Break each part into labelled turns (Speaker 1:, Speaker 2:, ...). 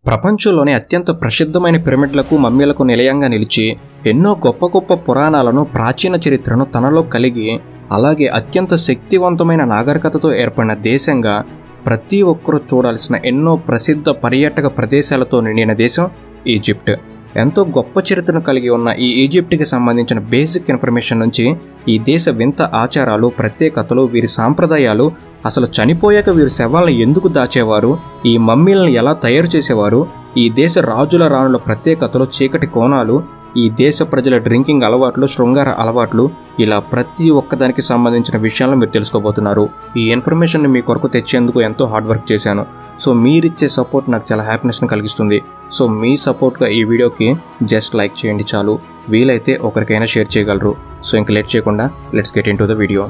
Speaker 1: ప్రపంచంలోనే అత్యంత ప్రసిద్ధమైన పిరమిడ్లకు మమ్మీలకు నిలయంగా నిలిచి ఎన్నో గొప్ప గొప్ప పురాణాలను ప్రాచీన చరిత్రను తనలో కలిగి అలాగే అత్యంత శక్తివంతమైన నాగరికతతో ఏర్పడిన దేశంగా ప్రతి ఒక్కరూ చూడాల్సిన ఎన్నో ప్రసిద్ధ పర్యాటక ప్రదేశాలతో నిండిన దేశం ఈజిప్ట్ ఎంతో గొప్ప చరిత్రను కలిగి ఉన్న ఈ ఈజిప్ట్కి సంబంధించిన బేసిక్ ఇన్ఫర్మేషన్ నుంచి ఈ దేశ వింత ఆచారాలు ప్రత్యేకతలు వీరి సాంప్రదాయాలు అసలు చనిపోయాక వీరి శవాలను ఎందుకు దాచేవారు ఈ మమ్మీలను ఎలా తయారు చేసేవారు ఈ దేశ రాజుల రాణుల ప్రత్యేకతలు చీకటి కోణాలు ఈ దేశ ప్రజల డ్రింకింగ్ అలవాట్లు శృంగార అలవాట్లు ఇలా ప్రతి ఒక్కదానికి సంబంధించిన విషయాలను మీరు తెలుసుకోబోతున్నారు ఈ ఇన్ఫర్మేషన్ని మీ కొరకు తెచ్చేందుకు ఎంతో హార్డ్ వర్క్ చేశాను సో మీరిచ్చే సపోర్ట్ నాకు చాలా హ్యాపీనెస్ని కలిగిస్తుంది సో మీ సపోర్ట్గా ఈ వీడియోకి జస్ట్ లైక్ చేయండి చాలు వీలైతే ఒకరికైనా షేర్ చేయగలరు సో ఇంక లేట్ చేయకుండా let's get into the video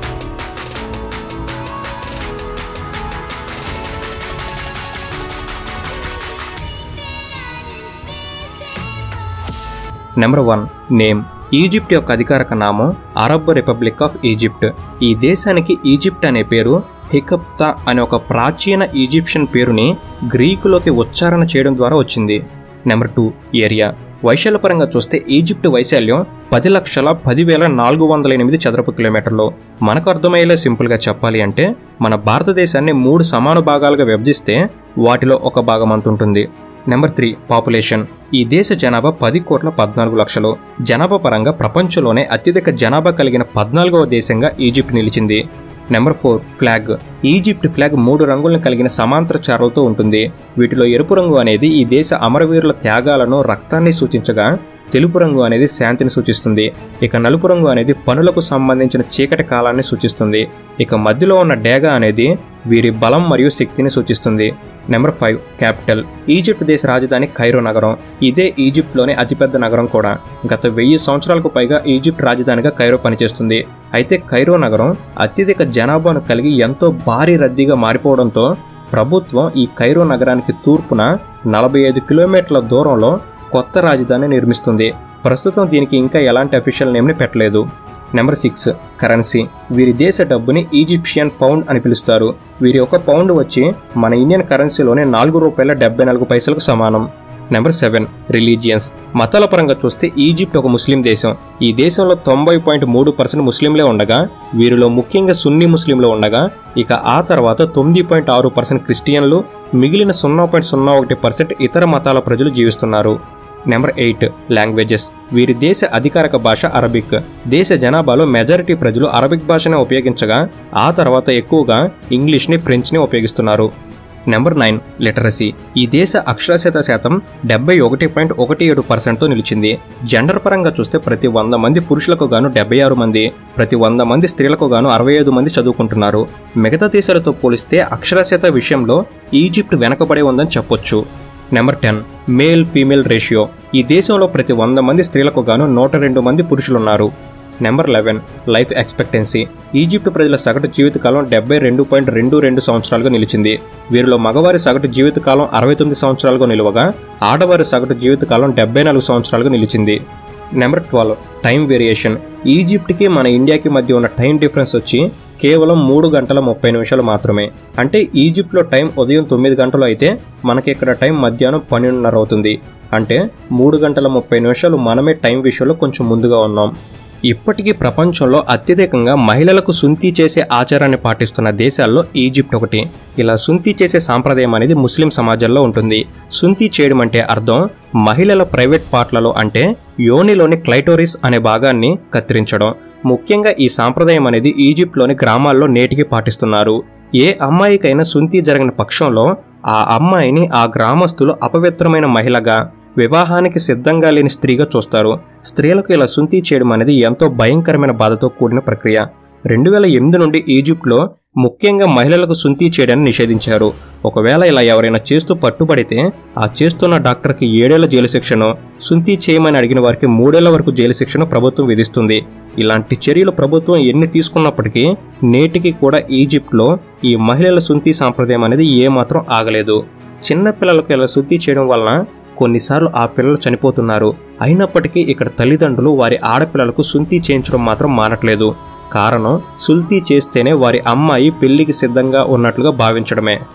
Speaker 1: number one name Egypt యొక్క అధికారిక నామం అరబ్ రిపబ్లిక్ ఆఫ్ ఈజిప్ట్ ఈ దేశానికి ఈజిప్ట్ అనే పేరు హికప్తా అనే ఒక ప్రాచీన ఈజిప్షియన్ పేరుని గ్రీకులోకి ఉచ్చారణ చేయడం ద్వారా వచ్చింది నెంబర్ టూ ఏరియా వైశాల్యపరంగా చూస్తే ఈజిప్ట్ వైశాల్యం పది లక్షల పదివేల నాలుగు వందల ఎనిమిది చదరపు కిలోమీటర్లు మనకు అర్థమయ్యేలా సింపుల్గా చెప్పాలి అంటే మన భారతదేశాన్ని మూడు సమాన భాగాలుగా విభజిస్తే వాటిలో ఒక భాగం అంతుంటుంది నెంబర్ త్రీ పాపులేషన్ ఈ దేశ జనాభా పది కోట్ల పద్నాలుగు లక్షలు జనాభా పరంగా ప్రపంచంలోనే అత్యధిక జనాభా కలిగిన పద్నాలుగవ దేశంగా ఈజిప్ట్ నిలిచింది number four flag Egypt flag మూడు రంగులను కలిగిన సమాంతర చారలతో ఉంటుంది వీటిలో ఎరుపు రంగు అనేది ఈ దేశ అమరవీరుల త్యాగాలను రక్తాన్ని సూచించగా తెలుపు రంగు అనేది శాంతిని సూచిస్తుంది ఇక నలుపు రంగు అనేది పనులకు సంబంధించిన చీకటి కాలాన్ని సూచిస్తుంది ఇక మధ్యలో ఉన్న డేగా అనేది వీరి బలం మరియు శక్తిని సూచిస్తుంది నెంబర్ ఫైవ్ క్యాపిటల్ ఈజిప్ట్ దేశ రాజధాని ఖైరో నగరం ఇదే ఈజిప్ట్లోనే అతిపెద్ద నగరం కూడా గత వెయ్యి సంవత్సరాలకు పైగా ఈజిప్ట్ రాజధానిగా ఖైరో పనిచేస్తుంది అయితే ఖైరో నగరం అత్యధిక జనాభాను కలిగి ఎంతో భారీ రద్దీగా మారిపోవడంతో ప్రభుత్వం ఈ ఖైరో నగరానికి తూర్పున నలభై ఐదు కిలోమీటర్ల దూరంలో కొత్త రాజధాని నిర్మిస్తుంది ప్రస్తుతం దీనికి ఇంకా ఎలాంటి అఫీషియల్ నేమ్ని పెట్టలేదు నెంబర్ సిక్స్ కరెన్సీ వీరి దేశ డబ్బుని ఈజిప్షియన్ పౌండ్ అని పిలుస్తారు వీరి ఒక పౌండ్ వచ్చి మన ఇండియన్ కరెన్సీలోనే నాలుగు రూపాయల డెబ్బై నాలుగు పైసలకు సమానం నెంబర్ సెవెన్ రిలీజియన్స్ మతాల పరంగా చూస్తే ఈజిప్ట్ ఒక ముస్లిం దేశం ఈ దేశంలో తొంభై పాయింట్ మూడు పర్సెంట్ ముస్లింలే ఉండగా వీరిలో ముఖ్యంగా సున్నీ ముస్లింలు ఉండగా ఇక ఆ తర్వాత తొమ్మిది పాయింట్ ఆరు పర్సెంట్ క్రిస్టియన్లు మిగిలిన సున్నా పాయింట్ సున్నా ఒకటి పర్సెంట్ ఇతర మతాల ప్రజలు జీవిస్తున్నారు నెంబర్ ఎయిట్ లాంగ్వేజెస్ వీరి దేశ అధికారిక భాష అరబిక్ దేశ జనాభాలో మెజారిటీ ప్రజలు అరబిక్ భాషనే ఉపయోగించగా ఆ తర్వాత ఎక్కువగా ఇంగ్లీష్ని ఫ్రెంచ్ని ఉపయోగిస్తున్నారు నెంబర్ నైన్ లిటరసీ ఈ దేశ అక్షరాస్యత శాతం డెబ్బై ఒకటి పాయింట్ ఒకటి ఏడు పర్సెంట్తో నిలిచింది జెండర్ పరంగా చూస్తే ప్రతి వంద మంది పురుషులకు గాను డెబ్బై ఆరు మంది ప్రతి వంద మంది స్త్రీలకు గాను అరవై ఐదు మంది చదువుకుంటున్నారు మిగతా దేశాలతో పోలిస్తే అక్షరాస్యత విషయంలో ఈజిప్ట్ వెనకబడి ఉందని చెప్పొచ్చు number ten male female ratio ఈ దేశంలో ప్రతి వంద మంది స్త్రీలకు గాను నూట రెండు మంది పురుషులున్నారు number eleven life expectancy Egypt ప్రజల సగటు జీవితకాలం డెబ్బై రెండు పాయింట్ రెండు రెండు సంవత్సరాలుగా నిలిచింది వీరిలో మగవారి సగటు జీవితకాలం అరవై తొమ్మిది సంవత్సరాలుగా నిలువగా ఆడవారి సగటు జీవితకాలం డెబ్బై నాలుగు సంవత్సరాలుగా నిలిచింది నెంబర్ ట్వెల్వ్ టైం వేరియేషన్ ఈజిప్ట్కి మన ఇండియాకి మధ్య ఉన్న టైం డిఫరెన్స్ వచ్చి కేవలం మూడు గంటల ముప్పై నిమిషాలు మాత్రమే అంటే ఈజిప్ట్లో టైం ఉదయం తొమ్మిది గంటలు అయితే మనకి ఇక్కడ టైం మధ్యాహ్నం పన్నెండున్నర అవుతుంది అంటే మూడు గంటల ముప్పై నిమిషాలు మనమే టైం విషయంలో కొంచెం ముందుగా ఉన్నాం ఇప్పటికీ ప్రపంచంలో అత్యధికంగా మహిళలకు సుంతి చేసే ఆచారాన్ని పాటిస్తున్న దేశాల్లో ఈజిప్ట్ ఒకటి ఇలా సుంతి చేసే సాంప్రదాయం అనేది ముస్లిం సమాజంలో ఉంటుంది సుంతి చేయడం అంటే అర్థం మహిళల ప్రైవేట్ పార్ట్లలో అంటే యోనిలోని క్లైటోరిస్ అనే భాగాన్ని కత్తిరించడం ముఖ్యంగా ఈ సాంప్రదాయం అనేది ఈజిప్ట్లోని గ్రామాల్లో నేటికి పాటిస్తున్నారు ఏ అమ్మాయికైనా సుంతి జరిగిన పక్షంలో ఆ అమ్మాయిని ఆ గ్రామస్తులు అపవిత్రమైన మహిళగా వివాహానికి సిద్ధంగా లేని స్త్రీగా చూస్తారు స్త్రీలకు ఇలా సుంతి చేయడం అనేది ఎంతో భయంకరమైన బాధతో కూడిన ప్రక్రియ రెండు వేల ఎనిమిది నుండి ఈజిప్ట్లో ముఖ్యంగా మహిళలకు సుంతి చేయడాన్ని నిషేధించారు ఒకవేళ ఇలా ఎవరైనా చేస్తూ పట్టుబడితే ఆ చేస్తున్న డాక్టర్కి ఏడేళ్ల జైలు శిక్షను సుంతి చేయమని అడిగిన వారికి మూడేళ్ల వరకు జైలు శిక్షను ప్రభుత్వం విధిస్తుంది ఇలాంటి చర్యలు ప్రభుత్వం ఎన్ని తీసుకున్నప్పటికీ నేటికి కూడా ఈజిప్ట్లో ఈ మహిళల సుంతి సాంప్రదాయం అనేది ఏమాత్రం ఆగలేదు చిన్న పిల్లలకు ఇలా శుద్ధి చేయడం వలన కొన్నిసార్లు ఆ పిల్లలు చనిపోతున్నారు అయినప్పటికీ ఇక్కడ తల్లిదండ్రులు వారి ఆడపిల్లలకు సుంతి చేయించడం మాత్రం మానట్లేదు కారణం సుల్తీ చేస్తేనే వారి అమ్మాయి పెళ్లికి సిద్ధంగా ఉన్నట్లుగా భావించడమే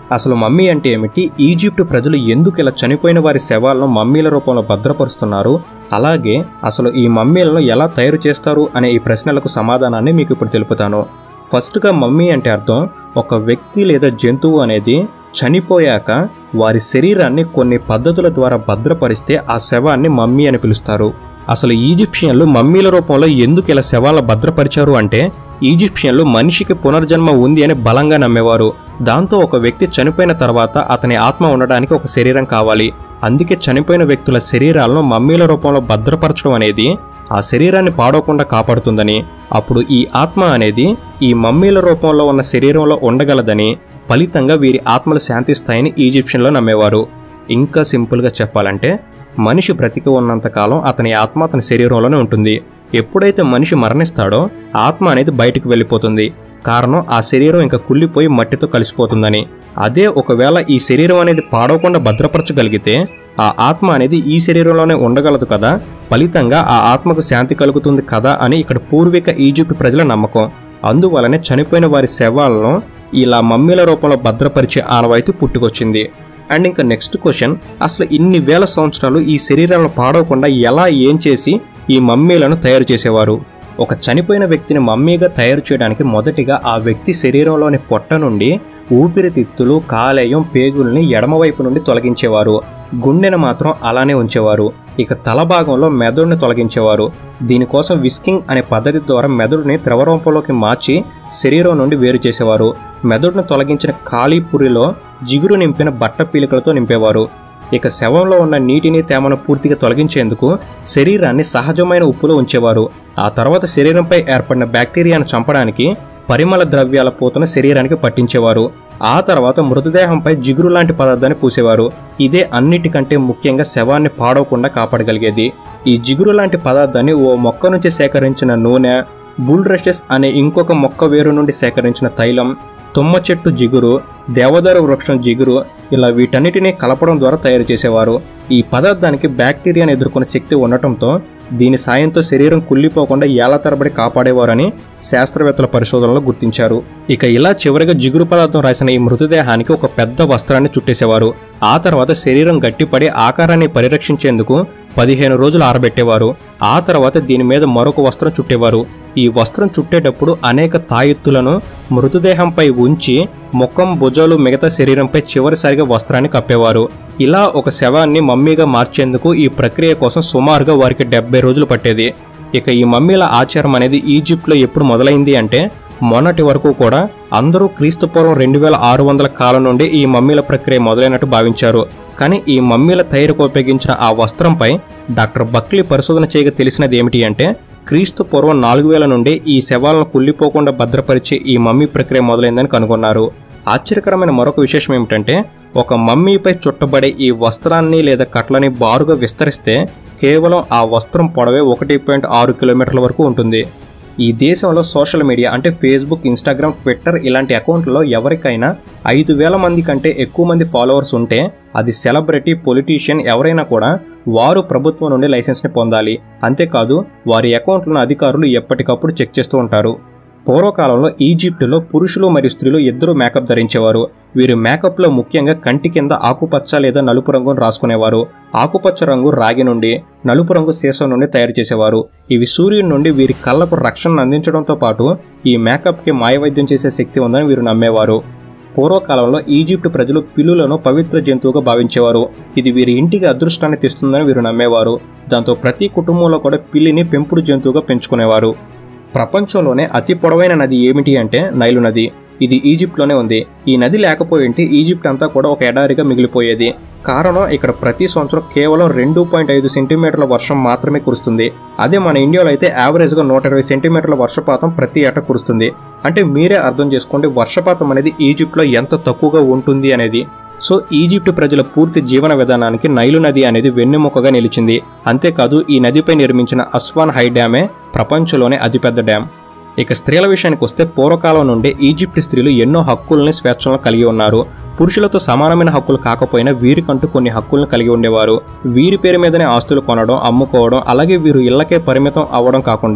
Speaker 1: అసలు మమ్మీ అంటే ఏమిటి ఈజిప్ట్ ప్రజలు ఎందుకు ఇలా చనిపోయిన వారి శవాలను మమ్మీల రూపంలో భద్రపరుస్తున్నారు అలాగే అసలు ఈ మమ్మీలను ఎలా తయారు చేస్తారు అనే ఈ ప్రశ్నలకు సమాధానాన్ని మీకు ఇప్పుడు తెలుపుతాను ఫస్ట్గా మమ్మీ అంటే అర్థం ఒక వ్యక్తి లేదా జంతువు అనేది చనిపోయాక వారి శరీరాన్ని కొన్ని పద్ధతుల ద్వారా భద్రపరిస్తే ఆ శవాన్ని మమ్మీ అని పిలుస్తారు అసలు ఈజిప్షియన్లు మమ్మీల రూపంలో ఎందుకు ఇలా శవాలను భద్రపరిచారు అంటే ఈజిప్షియన్లు మనిషికి పునర్జన్మ ఉంది అని బలంగా నమ్మేవారు దాంతో ఒక వ్యక్తి చనిపోయిన తర్వాత అతని ఆత్మ ఉండడానికి ఒక శరీరం కావాలి అందుకే చనిపోయిన వ్యక్తుల శరీరాలను మమ్మీల రూపంలో భద్రపరచడం అనేది ఆ శరీరాన్ని పాడవకుండా కాపాడుతుందని అప్పుడు ఈ ఆత్మ అనేది ఈ మమ్మీల రూపంలో ఉన్న శరీరంలో ఉండగలదని ఫలితంగా వీరి ఆత్మలు శాంతిస్తాయని ఈజిప్షియన్లో నమ్మేవారు ఇంకా సింపుల్గా చెప్పాలంటే మనిషి బ్రతికి ఉన్నంతకాలం అతని ఆత్మ అతని శరీరంలోనే ఉంటుంది ఎప్పుడైతే మనిషి మరణిస్తాడో ఆత్మ అనేది బయటకు వెళ్ళిపోతుంది కారణం ఆ శరీరం ఇంకా కుళ్ళిపోయి మట్టితో కలిసిపోతుందని అదే ఒకవేళ ఈ శరీరం అనేది పాడవకుండా భద్రపరచగలిగితే ఆ ఆత్మ అనేది ఈ శరీరంలోనే ఉండగలదు కదా ఫలితంగా ఆ ఆత్మకు శాంతి కలుగుతుంది కదా అని ఇక్కడ పూర్వీక ఈజిప్ట్ ప్రజల నమ్మకం అందువలనే చనిపోయిన వారి శవాలను ఇలా మమ్మీల రూపంలో భద్రపరిచే ఆనవాయితీ పుట్టుకొచ్చింది అండ్ ఇంకా నెక్స్ట్ క్వశ్చన్ అసలు ఇన్ని వేల సంవత్సరాలు ఈ శరీరాలను పాడవకుండా ఎలా ఏం చేసి ఈ మమ్మీలను తయారు చేసేవారు ఒక చనిపోయిన వ్యక్తిని మమ్మీగా తయారు చేయడానికి మొదటిగా ఆ వ్యక్తి శరీరంలోని పొట్ట నుండి ఊపిరితిత్తులు కాలేయం పేగుల్ని ఎడమవైపు నుండి తొలగించేవారు గుండెను మాత్రం అలానే ఉంచేవారు ఇక తల భాగంలో మెదడుని తొలగించేవారు దీనికోసం విస్కింగ్ అనే పద్ధతి ద్వారా మెదడుని ద్రవరూపంలోకి మార్చి శరీరం నుండి వేరు చేసేవారు మెదడును తొలగించిన ఖాళీ పురిలో జిగురు నింపిన బట్ట పీలికలతో నింపేవారు ఇక శవంలో ఉన్న నీటిని తేమను పూర్తిగా తొలగించేందుకు శరీరాన్ని సహజమైన ఉప్పులో ఉంచేవారు ఆ తర్వాత శరీరంపై ఏర్పడిన బ్యాక్టీరియాను చంపడానికి పరిమళ ద్రవ్యాల పూతను శరీరానికి పట్టించేవారు ఆ తర్వాత మృతదేహంపై జిగురు లాంటి పదార్థాన్ని పూసేవారు ఇదే అన్నిటికంటే ముఖ్యంగా శవాన్ని పాడవకుండా కాపాడగలిగేది ఈ జిగురు లాంటి పదార్థాన్ని ఓ మొక్క నుంచి సేకరించిన నూనె బుల్రషెస్ అనే ఇంకొక మొక్క వేరు నుండి సేకరించిన తైలం తుమ్మ చెట్టు జిగురు దేవదారు వృక్షం జిగురు ఇలా వీటన్నిటినీ కలపడం ద్వారా తయారు చేసేవారు ఈ పదార్థానికి బ్యాక్టీరియాను ఎదుర్కొనే శక్తి ఉండటంతో దీని సాయంతో శరీరం కుళ్ళిపోకుండా ఏళ్ల తరబడి కాపాడేవారని శాస్త్రవేత్తల పరిశోధనలో గుర్తించారు ఇక ఇలా చివరిగా జిగురు పదార్థం రాసిన ఈ మృతదేహానికి ఒక పెద్ద వస్త్రాన్ని చుట్టేసేవారు ఆ తర్వాత శరీరం గట్టిపడి ఆకారాన్ని పరిరక్షించేందుకు పదిహేను రోజులు ఆరబెట్టేవారు ఆ తర్వాత దీని మీద మరొక వస్త్రం చుట్టేవారు ఈ వస్త్రం చుట్టేటప్పుడు అనేక తాయెత్తులను మృతదేహంపై ఉంచి ముఖం భుజాలు మిగతా శరీరంపై చివరిసారిగా వస్త్రాన్ని కప్పేవారు ఇలా ఒక శవాన్ని మమ్మీగా మార్చేందుకు ఈ ప్రక్రియ కోసం సుమారుగా వారికి డెబ్బై రోజులు పట్టేది ఇక ఈ మమ్మీల ఆచారం అనేది ఈజిప్ట్లో ఎప్పుడు మొదలైంది అంటే మొన్నటి వరకు కూడా అందరూ క్రీస్తుపూర్వం రెండు వేల ఆరు వందల కాలం నుండి ఈ మమ్మీల ప్రక్రియ మొదలైనట్టు భావించారు కానీ ఈ మమ్మీల తయారీకి ఉపయోగించిన ఆ వస్త్రంపై డాక్టర్ బక్లీ పరిశోధన చేయగా తెలిసినది ఏమిటి అంటే క్రీస్తు పూర్వం నాలుగు వేల నుండి ఈ శవాలను కుళ్ళిపోకుండా భద్రపరిచే ఈ మమ్మీ ప్రక్రియ మొదలైందని కనుగొన్నారు ఆశ్చర్యకరమైన మరొక విశేషం ఏమిటంటే ఒక మమ్మీపై చుట్టబడే ఈ వస్త్రాన్ని లేదా కట్లని బారుగా విస్తరిస్తే కేవలం ఆ వస్త్రం పొడవే ఒకటి పాయింట్ ఆరు కిలోమీటర్ల వరకు ఉంటుంది ఈ దేశంలో సోషల్ మీడియా అంటే ఫేస్బుక్ ఇన్స్టాగ్రామ్ ట్విట్టర్ ఇలాంటి అకౌంట్లలో ఎవరికైనా ఐదు వేల మంది కంటే ఎక్కువ మంది ఫాలోవర్స్ ఉంటే అది సెలబ్రిటీ పొలిటీషియన్ ఎవరైనా కూడా వారు ప్రభుత్వం నుండి లైసెన్స్ని పొందాలి అంతేకాదు వారి అకౌంట్లను అధికారులు ఎప్పటికప్పుడు చెక్ చేస్తూ ఉంటారు పూర్వకాలంలో ఈజిప్టులో పురుషులు మరియు స్త్రీలు ఇద్దరు మేకప్ ధరించేవారు వీరు మేకప్లో ముఖ్యంగా కంటి కింద ఆకుపచ్చ లేదా నలుపు రంగును రాసుకునేవారు ఆకుపచ్చ రంగు రాగి నుండి నలుపు రంగు సీసం నుండి తయారు చేసేవారు ఇవి సూర్యుడి నుండి వీరి కళ్ళకు రక్షణను అందించడంతో పాటు ఈ మేకప్కి మాయవైద్యం చేసే శక్తి ఉందని వీరు నమ్మేవారు పూర్వకాలంలో ఈజిప్ట్ ప్రజలు పిల్లులను పవిత్ర జంతువుగా భావించేవారు ఇది వీరి ఇంటికి అదృష్టాన్ని తెస్తుందని వీరు నమ్మేవారు దాంతో ప్రతి కుటుంబంలో కూడా పిల్లిని పెంపుడు జంతువుగా పెంచుకునేవారు ప్రపంచంలోనే అతి పొడవైన నది ఏమిటి అంటే నైలు నది ఇది ఈజిప్ట్లోనే ఉంది ఈ నది లేకపోయింటే ఈజిప్ట్ అంతా కూడా ఒక ఎడారిగా మిగిలిపోయేది కారణం ఇక్కడ ప్రతి సంవత్సరం కేవలం రెండు పాయింట్ ఐదు సెంటీమీటర్ల వర్షం మాత్రమే కురుస్తుంది అదే మన ఇండియాలో అయితే యావరేజ్గా నూట ఇరవై సెంటీమీటర్ల వర్షపాతం ప్రతి ఏటా కురుస్తుంది అంటే మీరే అర్థం చేసుకోండి వర్షపాతం అనేది ఈజిప్ట్లో ఎంత తక్కువగా ఉంటుంది అనేది సో ఈజిప్ట్ ప్రజల పూర్తి జీవన విధానానికి నైలు నది అనేది వెన్నెముకగా నిలిచింది అంతేకాదు ఈ నదిపై నిర్మించిన అస్వాన్ హై డ్యామే ప్రపంచంలోనే అతిపెద్ద డ్యామ్ ఇక స్త్రీల విషయానికి వస్తే పూర్వకాలం నుండే ఈజిప్ట్ స్త్రీలు ఎన్నో హక్కుల్ని స్వేచ్ఛలను కలిగి ఉన్నారు పురుషులతో సమానమైన హక్కులు కాకపోయినా వీరికంటూ కొన్ని హక్కులను కలిగి ఉండేవారు వీరి పేరు మీదనే ఆస్తులు కొనడం అమ్ముకోవడం అలాగే వీరు ఇళ్లకే పరిమితం అవ్వడం కాకుండా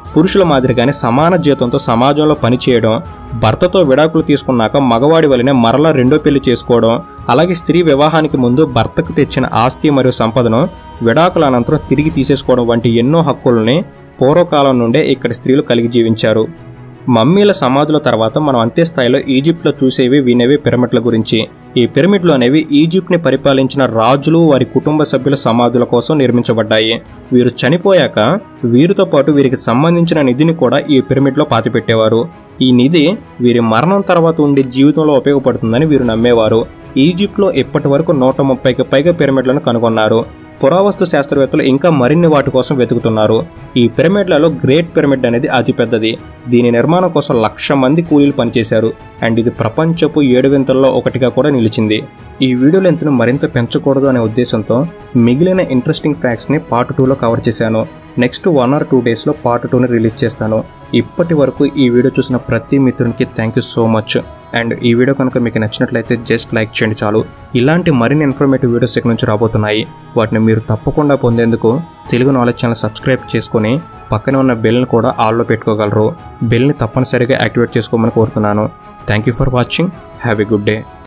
Speaker 1: పురుషుల మాదిరిగానే సమాన జీతంతో సమాజంలో పనిచేయడం భర్తతో విడాకులు తీసుకున్నాక మగవాడి వలనే మరలా రెండో పెళ్లి చేసుకోవడం అలాగే స్త్రీ వివాహానికి ముందు భర్తకు తెచ్చిన ఆస్తి మరియు సంపదను విడాకుల అనంతరం తిరిగి తీసేసుకోవడం వంటి ఎన్నో హక్కుల్ని పూర్వకాలం నుండే ఇక్కడ స్త్రీలు కలిగి జీవించారు మమ్మీల సమాధుల తర్వాత మనం అంతే స్థాయిలో ఈజిప్ట్లో చూసేవి వినేవి పిరమిడ్ల గురించి ఈ పిరమిడ్లు అనేవి ఈజిప్ట్ని పరిపాలించిన రాజులు వారి కుటుంబ సభ్యుల సమాధుల కోసం నిర్మించబడ్డాయి వీరు చనిపోయాక వీరితో పాటు వీరికి సంబంధించిన నిధిని కూడా ఈ పిరమిడ్లో పాతిపెట్టేవారు ఈ నిధి వీరి మరణం తర్వాత ఉండే జీవితంలో ఉపయోగపడుతుందని వీరు నమ్మేవారు ఈజిప్ట్లో ఇప్పటి వరకు నూట ముప్పైకి పైగా పిరమిడ్లను కనుగొన్నారు పురావస్తు శాస్త్రవేత్తలు ఇంకా మరిన్ని వాటి కోసం వెతుకుతున్నారు ఈ పిరమిడ్లలో గ్రేట్ పిరమిడ్ అనేది అతిపెద్దది దీని నిర్మాణం కోసం లక్ష మంది కూలీలు పనిచేశారు అండ్ ఇది ప్రపంచపు ఏడు వింతల్లో ఒకటిగా కూడా నిలిచింది ఈ వీడియో లెంత్ను మరింత పెంచకూడదు అనే ఉద్దేశంతో మిగిలిన ఇంట్రెస్టింగ్ ఫ్యాక్ట్స్ని పార్ట్ టూలో కవర్ చేశాను నెక్స్ట్ వన్ ఆర్ టూ డేస్లో పార్ట్ టూని రిలీజ్ చేస్తాను ఇప్పటి వరకు ఈ వీడియో చూసిన ప్రతి మిత్రునికి thank you so much and ఈ వీడియో కనుక మీకు నచ్చినట్లయితే జస్ట్ లైక్ చేయండి చాలు ఇలాంటి మరిన్ని ఇన్ఫర్మేటివ్ వీడియోస్ ఇక్కడ నుంచి రాబోతున్నాయి వాటిని మీరు తప్పకుండా పొందేందుకు తెలుగు నాలెడ్జ్ ఛానల్ సబ్స్క్రైబ్ చేసుకొని పక్కనే ఉన్న బెల్ని కూడా ఆల్లో పెట్టుకోగలరు బెల్ని తప్పనిసరిగా యాక్టివేట్ చేసుకోమని కోరుతున్నాను thank you for watching have a good day